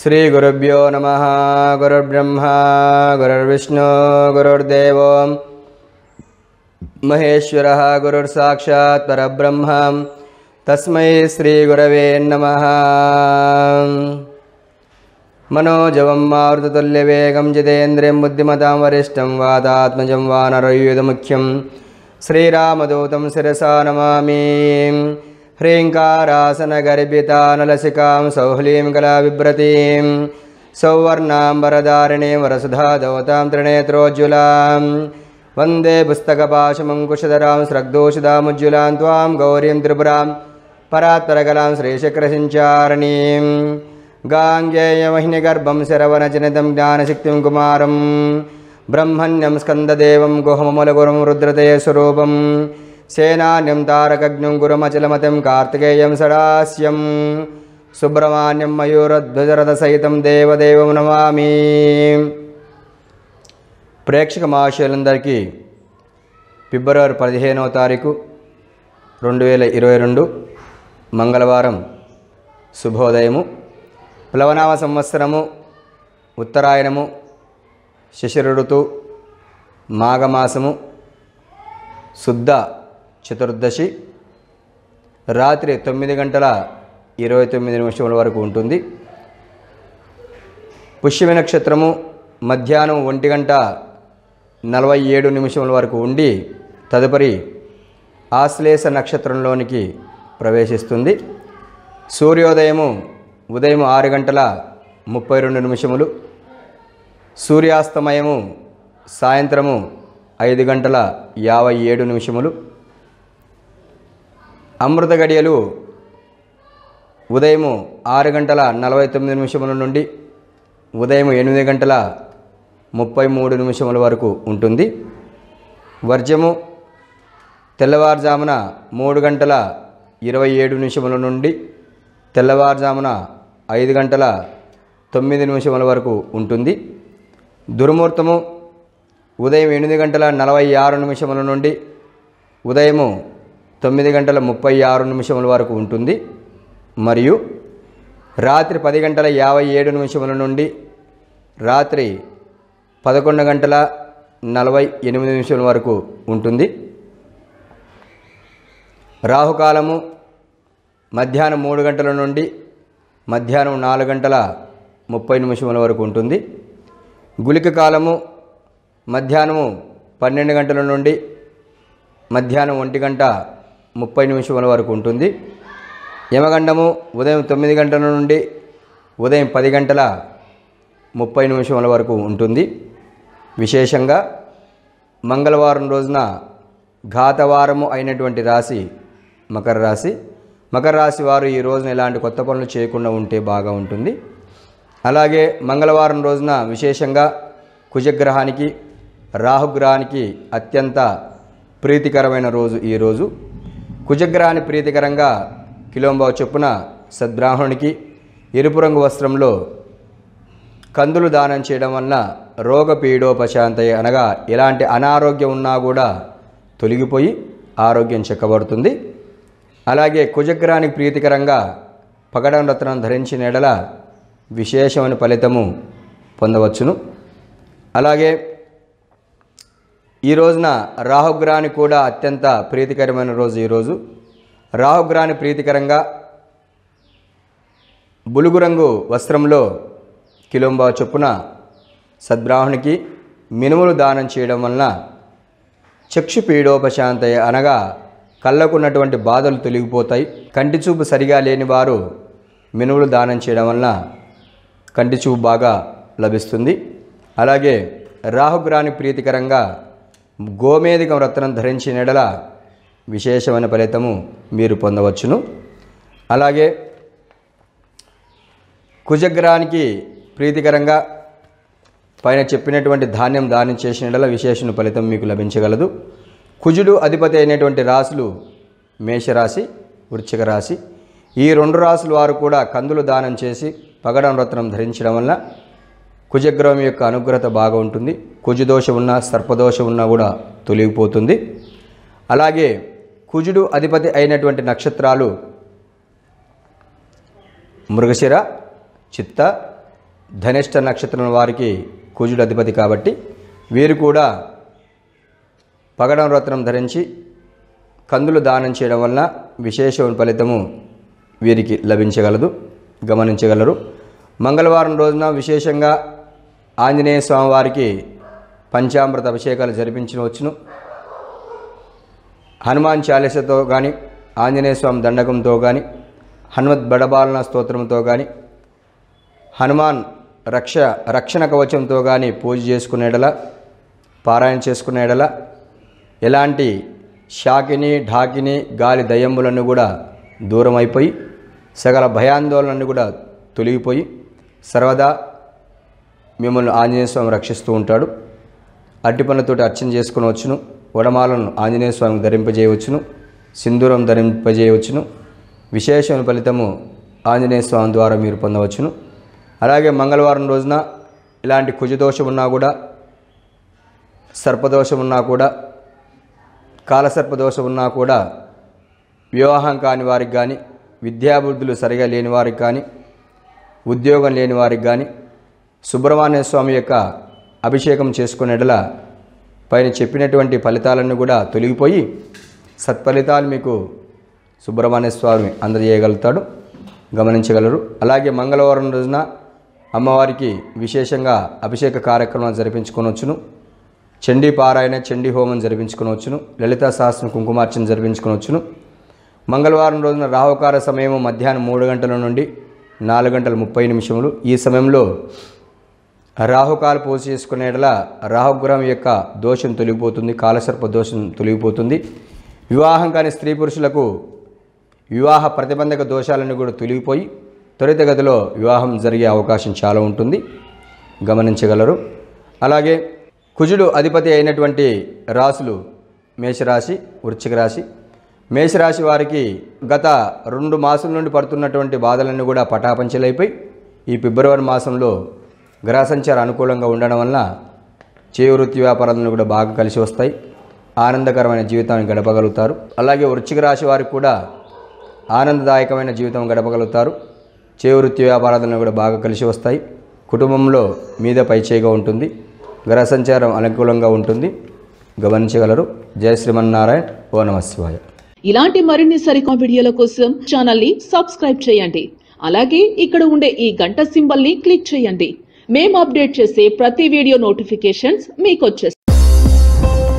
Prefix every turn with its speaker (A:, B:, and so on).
A: श्रीगुरुभ्यो नमः गुरुर्ब्रह्मा गुरुर्विष्णु गुरुर्देवो महेश्वरः गुरुर्साक्षात् परब्रह्म तस्मै श्रीगुरवे नमः मनोजवं मारुततुल्यवेगं जितेन्द्रियं बुद्धिमतां वरिष्ठं वातात्मजं वानरयुधमुख्यं श्रीरामदूतं शिरसा नमामि ह्रीङ्कारासनगर्भितानलसिकां सौह्लीं कलाविभ्रतीं सौवर्णां वरदारिणीं वरसुधादवतां त्रिनेत्रोज्ज्वलां वन्दे पुस्तकपाशमङ्कुशधरां स्रग्दोषितामुज्ज्वलां त्वां गौरीं त्रिपुरां परात्परकलां श्रीशक्रसिञ्चारणीं गाङ्गेयमहिनिगर्भं शरवनजनितं ज्ञानशक्तिं कुमारं ब्रह्मण्यं स्कन्ददेवं गुहममलगुरुं रुद्रते स्वरूपं सेनान्यं तारकग्निं गुरुमचलमतिं कार्तिकेयं षडास्यं सुब्रह्मण्यं मयूरध्वजरथसहितं దేవదేవం నమామి ప్రేక్షక మహాశయులందరికీ ఫిబ్రవరి పదిహేనవ తారీఖు రెండు వేల ఇరవై రెండు మంగళవారం శుభోదయము ప్లవనామ సంవత్సరము ఉత్తరాయణము శిశిర ఋతు మాఘమాసము శుద్ధ చతుర్దశి రాత్రి తొమ్మిది గంటల ఇరవై తొమ్మిది నిమిషముల వరకు ఉంటుంది పుష్యమి నక్షత్రము మధ్యాహ్నం ఒంటి గంట నలభై ఏడు నిమిషముల వరకు ఉండి తదుపరి ఆశ్లేష నక్షత్రంలోనికి ప్రవేశిస్తుంది సూర్యోదయము ఉదయం ఆరు గంటల ముప్పై రెండు నిమిషములు సూర్యాస్తమయము సాయంత్రము ఐదు గంటల యాభై ఏడు నిమిషములు అమృత గడియలు ఉదయము ఆరు గంటల నలభై తొమ్మిది నిమిషముల నుండి ఉదయం ఎనిమిది గంటల ముప్పై మూడు నిమిషముల వరకు ఉంటుంది వర్జము తెల్లవారుజామున మూడు గంటల ఇరవై ఏడు నిమిషముల నుండి తెల్లవారుజామున ఐదు గంటల తొమ్మిది నిమిషముల వరకు ఉంటుంది దుర్ముహూర్తము ఉదయం ఎనిమిది గంటల నలభై ఆరు నిమిషముల నుండి ఉదయము తొమ్మిది గంటల ముప్పై ఆరు నిమిషముల వరకు ఉంటుంది మరియు రాత్రి పది గంటల యాభై ఏడు నిమిషముల నుండి రాత్రి పదకొండు గంటల నలభై ఎనిమిది నిమిషముల వరకు ఉంటుంది రాహుకాలము మధ్యాహ్నం మూడు గంటల నుండి మధ్యాహ్నం నాలుగు గంటల ముప్పై నిమిషముల వరకు ఉంటుంది గుళిక కాలము మధ్యాహ్నము పన్నెండు గంటల నుండి మధ్యాహ్నం ఒంటి గంట ముప్పై నిమిషముల వరకు ఉంటుంది యమగండము ఉదయం తొమ్మిది గంటల నుండి ఉదయం పది గంటల ముప్పై నిమిషముల వరకు ఉంటుంది విశేషంగా మంగళవారం రోజున ఘాతవారము అయినటువంటి రాశి మకర రాశి మకర రాశి వారు ఈ రోజున ఎలాంటి కొత్త పనులు చేయకుండా ఉంటే బాగా ఉంటుంది అలాగే మంగళవారం రోజున విశేషంగా కుజగ్రహానికి రాహుగ్రహానికి అత్యంత ప్రీతికరమైన రోజు ఈ రోజు కుజగ్రహాన్ని ప్రీతికరంగా కిలోంబావు చొప్పున సద్బ్రాహ్మణునికి ఎరుపు రంగు వస్త్రంలో కందులు దానం చేయడం వలన రోగ పీడోపశాంతయ అనగా ఎలాంటి అనారోగ్యం ఉన్నా కూడా తొలగిపోయి ఆరోగ్యం చెక్కబడుతుంది అలాగే కుజగ్రహానికి ప్రీతికరంగా పగడం రత్నం ధరించిన ఎడల విశేషమైన ఫలితము పొందవచ్చును అలాగే ఈ రోజున రాహుగ్రహానికి కూడా అత్యంత ప్రీతికరమైన రోజు ఈరోజు రాహుగ్రహాన్ని ప్రీతికరంగా బులుగు రంగు వస్త్రంలో కిలోంబా చొప్పున సద్బ్రాహ్మణికి మినుములు దానం చేయడం వలన చక్షు పీడోపశాంతయ అనగా కళ్ళకున్నటువంటి బాధలు తొలగిపోతాయి కంటి చూపు సరిగా లేని వారు మినుములు దానం చేయడం వలన కంటి చూపు బాగా లభిస్తుంది అలాగే రాహుగ్రాని ప్రీతికరంగా గోమేధికం రత్నం ధరించిన ఎడల విశేషమైన ఫలితము మీరు పొందవచ్చును అలాగే కుజగ్రహానికి ప్రీతికరంగా పైన చెప్పినటువంటి ధాన్యం దానం చేసిన ఎడల విశేషణ ఫలితం మీకు లభించగలదు కుజుడు అధిపతి అయినటువంటి రాశులు మేషరాశి వృశ్చిక రాశి ఈ రెండు రాశుల వారు కూడా కందులు దానం చేసి పగడం రత్నం ధరించడం వల్ల కుజగ్రహం యొక్క అనుగ్రహత బాగా ఉంటుంది కుజదోషం ఉన్నా సర్పదోషం ఉన్నా కూడా తొలగిపోతుంది అలాగే కుజుడు అధిపతి అయినటువంటి నక్షత్రాలు మృగశిర చిత్త ధనిష్ట నక్షత్రం వారికి కుజుడు అధిపతి కాబట్టి వీరు కూడా పగడం రత్నం ధరించి కందులు దానం చేయడం వలన విశేషమైన ఫలితము వీరికి లభించగలదు గమనించగలరు మంగళవారం రోజున విశేషంగా ఆంజనేయ స్వామి వారికి పంచామృత అభిషేకాలు జరిపించవచ్చును హనుమాన్ చాలీసతో కానీ ఆంజనేయ స్వామి దండకంతో కానీ హనుమత్ బడబాలన స్తోత్రంతో కానీ హనుమాన్ రక్ష రక్షణ కవచంతో కానీ పూజ చేసుకునేడల పారాయణ చేసుకునేడల ఎలాంటి షాకిని ఢాకిని గాలి దయ్యములను కూడా దూరం అయిపోయి సకల భయాందోళనను కూడా తొలగిపోయి సర్వదా మిమ్మల్ని ఆంజనేయ స్వామి రక్షిస్తూ ఉంటాడు అట్టి పనులతోటి అర్చన చేసుకుని వచ్చును వడమాలను ఆంజనేయ స్వామికి ధరింపజేయవచ్చును సింధూరం ధరింపజేయవచ్చును విశేషమైన ఫలితము ఆంజనేయ స్వామి ద్వారా మీరు పొందవచ్చును అలాగే మంగళవారం రోజున ఇలాంటి కుజదోషం ఉన్నా కూడా సర్పదోషం ఉన్నా కూడా కాలసర్పదోషం ఉన్నా కూడా వివాహం కాని వారికి కానీ విద్యాబుద్ధులు సరిగా లేని వారికి కానీ ఉద్యోగం లేని వారికి కానీ సుబ్రహ్మణ్య స్వామి యొక్క అభిషేకం చేసుకునేటల పైన చెప్పినటువంటి ఫలితాలన్నీ కూడా తొలగిపోయి సత్ఫలితాలు మీకు సుబ్రహ్మణ్య స్వామి అందజేయగలుగుతాడు గమనించగలరు అలాగే మంగళవారం రోజున అమ్మవారికి విశేషంగా అభిషేక కార్యక్రమాలు జరిపించుకొనవచ్చును చండీ పారాయణ చండీ హోమం జరిపించుకొనవచ్చును లలితా సహస్రం కుంకుమార్చన జరిపించుకొనవచ్చును మంగళవారం రోజున రాహుకాల సమయం మధ్యాహ్నం మూడు గంటల నుండి నాలుగు గంటల ముప్పై నిమిషములు ఈ సమయంలో రాహుకాలు పూజ చేసుకునేటలా రాహుగ్రహం యొక్క దోషం తొలగిపోతుంది కాలసర్ప దోషం తొలగిపోతుంది వివాహం కాని స్త్రీ పురుషులకు వివాహ ప్రతిబంధక దోషాలన్నీ కూడా తొలగిపోయి త్వరితగతిలో వివాహం జరిగే అవకాశం చాలా ఉంటుంది గమనించగలరు అలాగే కుజుడు అధిపతి అయినటువంటి రాశులు మేషరాశి వృశ్చిక రాశి మేషరాశి వారికి గత రెండు మాసాల నుండి పడుతున్నటువంటి బాధలన్నీ కూడా పటాపంచలైపోయి ఈ ఫిబ్రవరి మాసంలో గ్రహ సంచారం అనుకూలంగా ఉండడం వలన చేయ వృత్తి వ్యాపారాలను కూడా బాగా కలిసి వస్తాయి ఆనందకరమైన జీవితాన్ని గడపగలుగుతారు అలాగే వృశ్చిక రాశి వారికి కూడా ఆనందదాయకమైన జీవితం గడపగలుగుతారు చేయ వృత్తి వ్యాపారాలను కూడా బాగా కలిసి వస్తాయి కుటుంబంలో మీద పైచేయిగా ఉంటుంది గ్రహ సంచారం అనుకూలంగా ఉంటుంది గమనించగలరు జయ శ్రీమన్నారాయణ ఓ నమ శివాయ
B: ఇలాంటి మరిన్ని సరికొత్త వీడియోల కోసం ఛానల్ ని సబ్స్క్రైబ్ చేయండి అలాగే ఇక్కడ ఉండే ఈ గంట సింబల్ ని క్లిక్ చేయండి మేము అప్డేట్ చేసే ప్రతి వీడియో నోటిఫికేషన్స్ మీకు వచ్చేస్తాయి